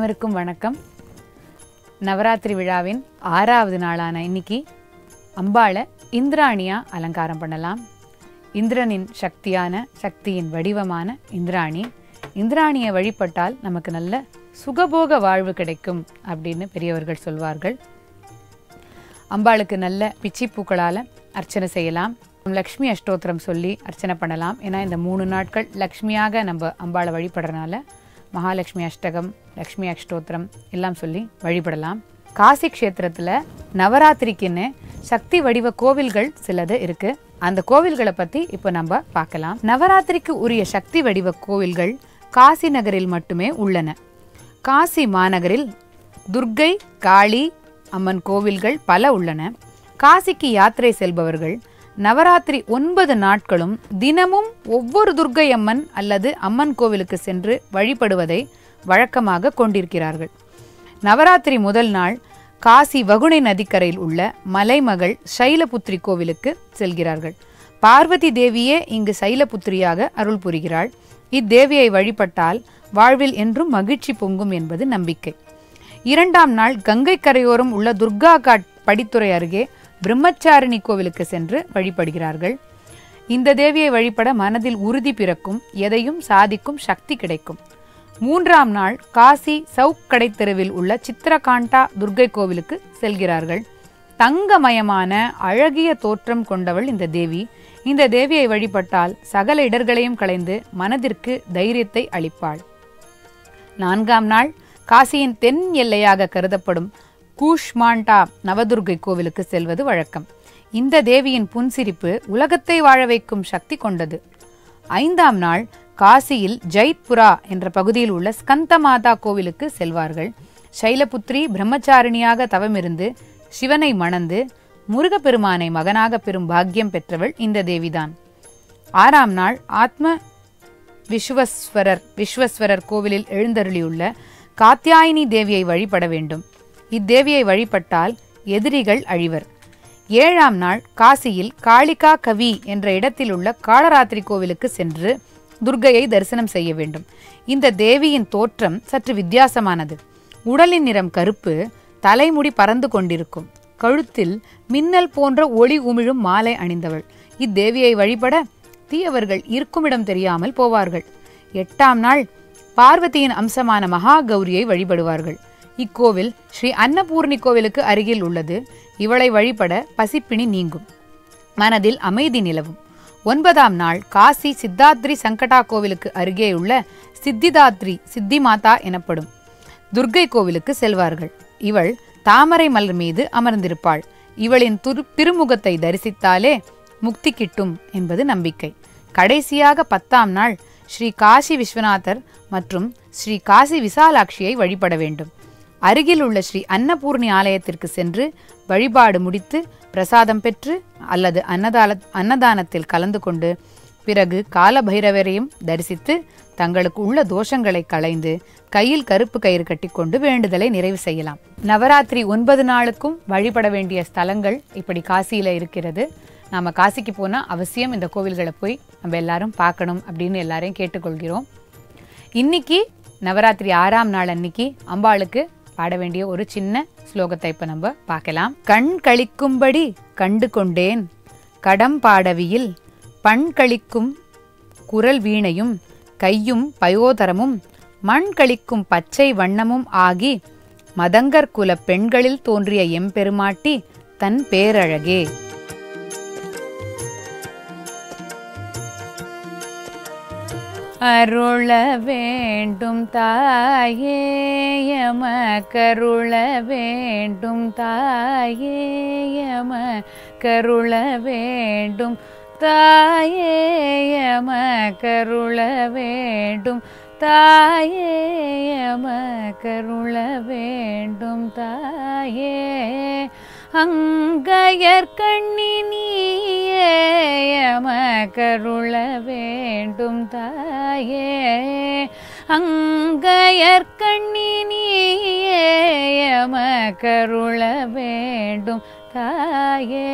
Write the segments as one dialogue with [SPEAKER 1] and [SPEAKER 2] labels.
[SPEAKER 1] அனைவருக்கும் வணக்கம் நவராத்திரி விழாவின் ஆறாவது நாளான இன்னைக்கு அம்பாளை இந்திராணியா அலங்காரம் பண்ணலாம் இந்திரனின் சக்தியான சக்தியின் வடிவமான இந்திராணி இந்திராணியை வழிபட்டால் நமக்கு நல்ல சுகபோக வாழ்வு கிடைக்கும் அப்படின்னு பெரியவர்கள் சொல்வார்கள் அம்பாளுக்கு நல்ல பிச்சி பூக்களால் அர்ச்சனை செய்யலாம் லக்ஷ்மி அஷ்டோத்திரம் சொல்லி அர்ச்சனை பண்ணலாம் ஏன்னா இந்த மூணு நாட்கள் லக்ஷ்மியாக நம்ம அம்பாளை வழிபடுறதுனால மகாலட்சுமி அஷ்டகம் லக்ஷ்மி அஷ்டோத்திரம் எல்லாம் சொல்லி வழிபடலாம் காசி க்ஷேத்திரத்தில் நவராத்திரிக்குன்னு சக்தி வடிவ கோவில்கள் சிலது இருக்கு அந்த கோவில்களை பற்றி இப்போ நம்ம பார்க்கலாம் நவராத்திரிக்கு உரிய சக்தி வடிவ கோவில்கள் காசி நகரில் மட்டுமே உள்ளன காசி மாநகரில் துர்க்கை காளி அம்மன் கோவில்கள் பல உள்ளன காசிக்கு யாத்திரை செல்பவர்கள் நவராத்திரி ஒன்பது நாட்களும் தினமும் ஒவ்வொரு துர்க்கை அம்மன் அல்லது அம்மன் கோவிலுக்கு சென்று வழிபடுவதை வழக்கமாக கொண்டிருக்கிறார்கள் நவராத்திரி முதல் நாள் காசி வகுணை நதிக்கரையில் உள்ள மலைமகள் சைலபுத்ரி கோவிலுக்கு செல்கிறார்கள் பார்வதி தேவியே இங்கு சைலபுத்திரியாக அருள் புரிகிறாள் இத்தேவியை வழிபட்டால் வாழ்வில் என்றும் மகிழ்ச்சி பொங்கும் என்பது நம்பிக்கை இரண்டாம் நாள் கங்கை கரையோரம் உள்ள துர்கா காட் படித்துறை அருகே பிரம்மச்சாரிணி கோவிலுக்கு சென்று வழிபடுகிறார்கள் இந்த தேவியை வழிபட மனதில் உறுதி பிறக்கும் எதையும் சாதிக்கும் சக்தி கிடைக்கும் மூன்றாம் நாள் காசி சவுக் கடைத்தெருவில் உள்ள சித்திரகாண்டா துர்கை கோவிலுக்கு செல்கிறார்கள் தங்கமயமான அழகிய தோற்றம் கொண்டவள் இந்த தேவி இந்த தேவியை வழிபட்டால் சகல இடர்களையும் களைந்து மனதிற்கு தைரியத்தை அளிப்பாள் நான்காம் நாள் காசியின் தென் எல்லையாக கருதப்படும் கூஷ்மாண்டா நவதுர்கை கோவிலுக்கு செல்வது வழக்கம் இந்த தேவியின் புன்சிரிப்பு உலகத்தை வாழ வைக்கும் சக்தி கொண்டது ஐந்தாம் நாள் காசியில் ஜெய்த்புரா என்ற பகுதியில் உள்ள ஸ்கந்தமாதா கோவிலுக்கு செல்வார்கள் சைலபுத்ரி பிரம்மச்சாரிணியாக தவமிருந்து சிவனை மணந்து முருகப்பெருமானை மகனாக பெறும் பாக்கியம் பெற்றவள் இந்த தேவிதான் ஆறாம் நாள் ஆத்ம விஸ்வஸ்வரர் விஸ்வஸ்வரர் கோவிலில் எழுந்தருளியுள்ள காத்தியாயினி தேவியை வழிபட வேண்டும் இத்தேவியை வழிபட்டால் எதிரிகள் அழிவர் ஏழாம் நாள் காசியில் காளிகா கவி என்ற இடத்தில் உள்ள காளராத்திரி கோவிலுக்கு சென்று துர்க்கையை தரிசனம் செய்ய வேண்டும் இந்த தேவியின் தோற்றம் சற்று வித்தியாசமானது உடலின் நிறம் கருப்பு தலைமுடி பறந்து கொண்டிருக்கும் கழுத்தில் மின்னல் போன்ற ஒளி உமிழும் மாலை அணிந்தவள் இத்தேவியை வழிபட தீயவர்கள் இருக்குமிடம் தெரியாமல் போவார்கள் எட்டாம் நாள் பார்வதியின் அம்சமான மகா கௌரியை வழிபடுவார்கள் இக்கோவில் ஸ்ரீ அன்னபூர்ணி கோவிலுக்கு அருகில் உள்ளது இவளை வழிபட பசிப்பிணி நீங்கும் மனதில் அமைதி நிலவும் ஒன்பதாம் நாள் காசி சித்தாத்ரி சங்கடா கோவிலுக்கு அருகே உள்ள சித்திதாத்ரி சித்தி மாதா எனப்படும் துர்க்கை கோவிலுக்கு செல்வார்கள் இவள் தாமரை மலர் மீது அமர்ந்திருப்பாள் இவளின் துரு திருமுகத்தை தரிசித்தாலே முக்தி கிட்டும் என்பது நம்பிக்கை கடைசியாக பத்தாம் நாள் ஸ்ரீ காசி விஸ்வநாதர் மற்றும் ஸ்ரீ காசி விசாலாட்சியை வழிபட வேண்டும் அருகில் உள்ள ஸ்ரீ அன்னபூர்ணி ஆலயத்திற்கு சென்று வழிபாடு முடித்து பிரசாதம் பெற்று அல்லது அன்னதான அன்னதானத்தில் கலந்து கொண்டு பிறகு காலபைரவரையும் தரிசித்து தங்களுக்கு உள்ள தோஷங்களை களைந்து கையில் கருப்பு கயிறு கட்டிக்கொண்டு வேண்டுதலை நிறைவு செய்யலாம் நவராத்திரி ஒன்பது நாளுக்கும் வழிபட வேண்டிய ஸ்தலங்கள் இப்படி காசியில இருக்கிறது நாம காசிக்கு போனா அவசியம் இந்த கோவில்களை போய் நம்ம எல்லாரும் பார்க்கணும் அப்படின்னு எல்லாரையும் கேட்டுக்கொள்கிறோம் இன்னைக்கு நவராத்திரி ஆறாம் நாள் அன்னைக்கு அம்பாளுக்கு பாட வேண்டிய ஒரு சின்ன ஸ்லோகத்தை இப்ப நம்ம பார்க்கலாம் கண் கழிக்கும்படி கண்டு கொண்டேன் கடம் பாடவியில் பண் கழிக்கும் குரல் வீணையும் கையும் பயோதரமும் மண் கழிக்கும் பச்சை வண்ணமும் ஆகி மதங்கர் குல பெண்களில் தோன்றிய எம்பெருமாட்டி தன் பேரழகே அருள வேண்டும் தாயே யம கருள வேண்டும் தாயே யம கருள வேண்டும் தாயே யம கருள வேண்டும் தாயே யம கருள வேண்டும் தாயே அங்கையர் கண்ணி நீயே யம கருள வேண்டும் தாயே அங்கையர் கண்ணி நீயே யம கருள வேண்டும் தாயே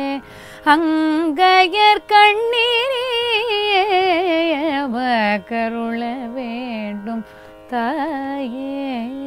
[SPEAKER 1] அங்கையர் கண்ணீரேயம கருள வேண்டும் தாயே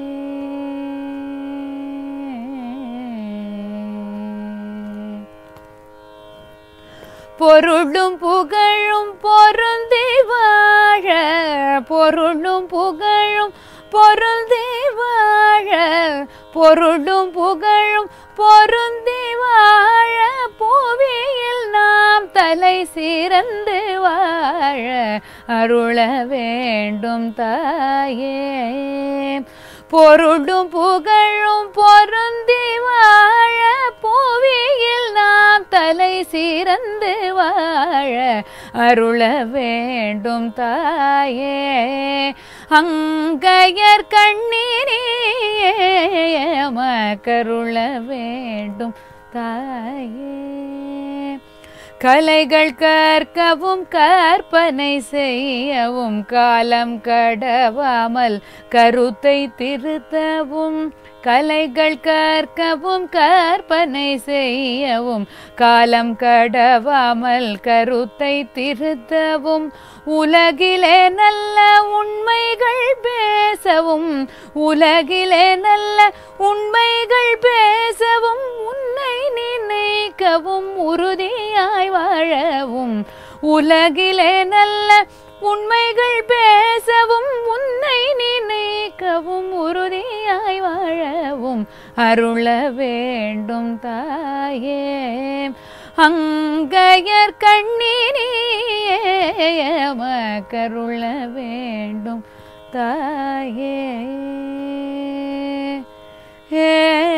[SPEAKER 1] பொருளும் புகழும் பொருந்தி வாழ பொருளும் புகழும் பொருந்தி வாழ பொருளும் புகழும் பொருந்தி வாழ புவியில் நாம் தலை சிறந்து வாழ அருள வேண்டும் தாயே பொருளும் புகழும் பொருந்தி வாழ புவியில் நாம் தலை சிறந்து வாழ அருள வேண்டும் தாயே அங்கையர் கண்ணீரே கருள வேண்டும் தாயே கலைகள் கற்கவும் கற்பனை செய்யவும் காலம் கடவாமல் கருத்தை திருத்தவும் கலைகள் கற்கவும் கற்பனை செய்யவும் காலம் கடவாமல் கருத்தை திருத்தவும் உலகிலே நல்ல உண்மைகள் பேசவும் உலகிலே நல்ல உண்மைகள் பேசவும் உன்னை நினைக்கவும் உறுதியாய் வாழவும் உலகிலே நல்ல உண்மைகள் பேசவும் உன்னை நினைக்கவும் உறுதியாய் வாழவும் அருள வேண்டும் தாயே அங்கையர் கண்ணீரே கருள வேண்டும் தாயே ஏ